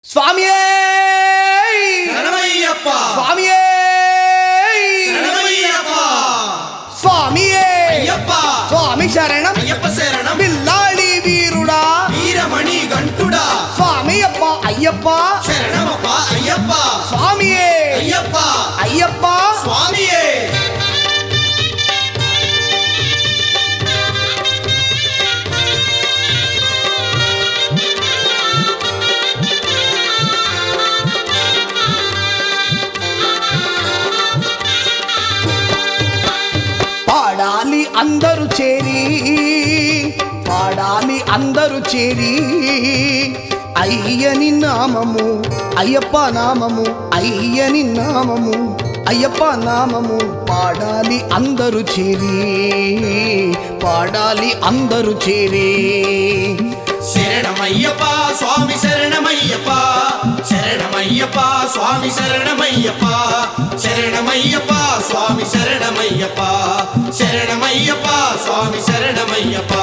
స్వామియే శరణమయ్యప్ప స్వామియే శరణమయ్యప్ప స్వామియే అయ్యప్ప స్వామి శరణం అయ్యప్ప శరణం బిల్లాడి వీరుడా వీరమణి గంటుడా స్వామి అప్ప అయ్యప్ప శరణమప్ప అయ్యప్ప స్వామియే అయ్యప్ప అయ్యప్ప స్వామియే పాడాలి అందరూ చేరి పాడాలి అందరూ చేరి అయ్యని నామము అయ్యప్ప నామము అయ్యని నామము అయ్యప్ప నామము పాడాలి అందరూ చేరి పాడాలి అందరూ చేరి శరణమయ్యప్ప స్వామి శరణమయ్యప్ప శరణమయ్యప్ప స్వామి శరణమయ్యప్ప శరణమయ్యప్ప స్వామి శరణమయ్యప్ప శరణమయ్యప్ప స్వామి శరణమయ్యప్ప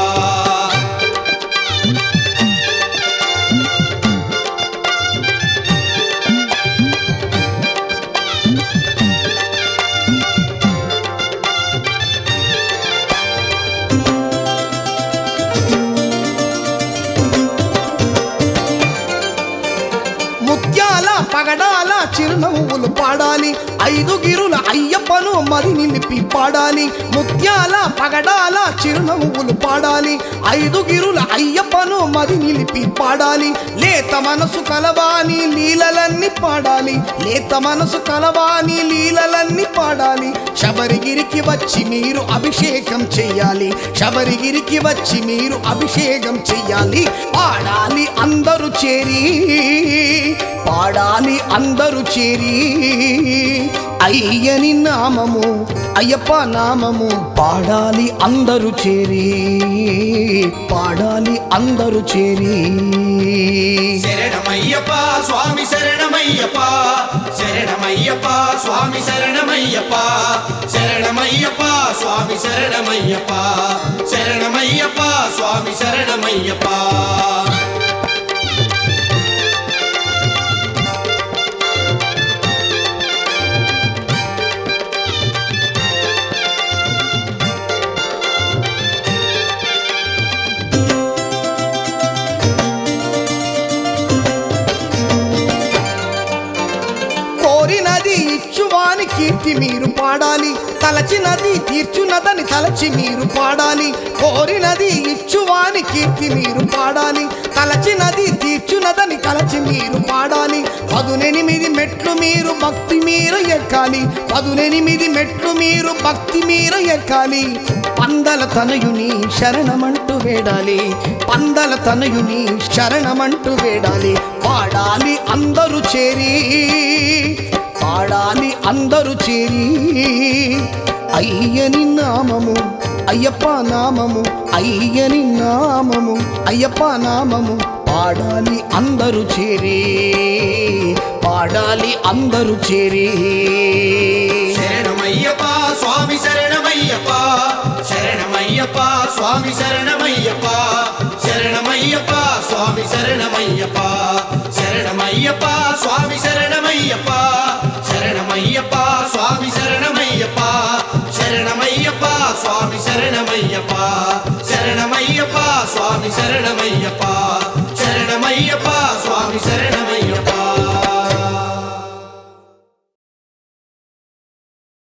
ముత్యాల పగడాల చిరునవ్వులు పాడాలి ఐదు గిరుల అయ్యప్పను మరి నిలిపి పాడాలి ముత్యాల పగడాల చిరునవ్వులు పాడాలి ఐదు గిరుల అయ్యప్పను మరి నిలిపి పాడాలి లేత మనసు కలవాని లీలలన్నీ పాడాలి లేత మనసు కలవాని లీలలన్నీ పాడాలి శబరిగిరికి వచ్చి మీరు అభిషేకం చెయ్యాలి శబరిగిరికి వచ్చి మీరు అభిషేకం చెయ్యాలి పాడాలి అందరూ చేరి పాడాలి అందరూ చేరి అయ్యని నామము అయ్యప్ప నామము పాడాలి అందరూ చేరి పాడాలి అందరూ చేరి శరణమయ్యప్ప స్వామి శరణమయ్యప్ప శరణమయ్యప్ప స్వామి శరణమయ్యప్ప శరణమయ్యప్ప స్వామి శరణమయ్యప్ప శరణమయ్యప్ప స్వామి శరణమయ్యప్ప కోరినది ఇచ్చువాని కీర్తి మీరు పాడాలి తలచినది తీర్చునదని తలచి మీరు పాడాలి కోరినది ఇచ్చువాని కీర్తి మీరు పాడాలి తలచినది తీర్చునదని తలచి మీరు పాడాలి పదునెనిమిది మెట్లు మీరు భక్తి మీరు ఎక్కాలి పదునెనిమిది మెట్లు మీరు భక్తి మీరు ఎక్కాలి పందల తనయుని శరణమంటూ వేడాలి పందల తనయుని శరణమంటూ వేడాలి పాడాలి అందరూ చేరి పాడాలి అందరూ చేరి అయ్యని నామము అయ్యప్ప నామము అయ్యని నామము అయ్యప్ప నామము పాడాలి అందరూ చేరి పాడాలి అందరూ చేరి శరణమయ్యప్ప స్వామి శరణమయ్యప్ప శరణమయ్యప్ప స్వామి శరణమయ్యప్ప శరణమయ్యప్ప స్వామి శరణమయ్యప్ప శరణమయ్యప్ప స్వామి శరణమయ్యప్ప శరణమయ్యప్ప స్వామి శరణమయ్యప్ప శరణమయ్యప్ప స్వామి శరణమయ్యప్ప శరణమయ్యప్ప స్వామి శరణమయ్యప్ప శరణమయ్యప్ప స్వామి శరణమయ్యప్ప